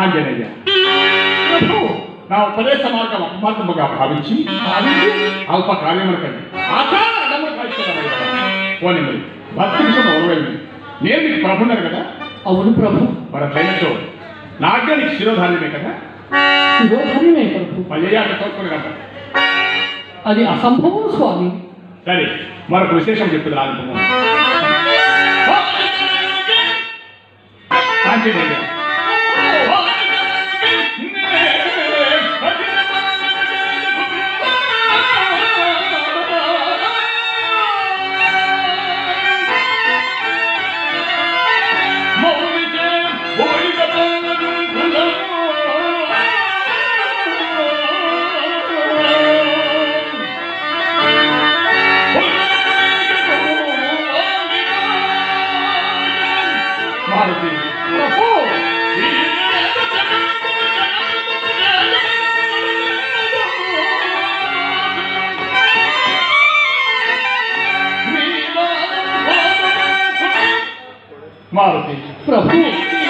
ఆంజనేయ ప్రభు నా ఉపదేశ మార్గం అపమార్గముగా భావించి భావించి అల్ప కార్యములకండి ఆచార అడములు పోనీ మరి భక్తి విషయం ఒరవేమి నేను మీకు ప్రభున్నారు కదా అవును ప్రభు మన దయతో నాకే నీకు శిరోధాన్యమే కదా శిరోధర్యమే ప్రభు పల్లెయాట తోడుకొని కదా అది అసంభవం స్వామి సరే మరొక విశేషం చెప్తుంది రాజకుమార్ ఆంజనేయ మారుతి ప్రభు మారుతి ప్రభు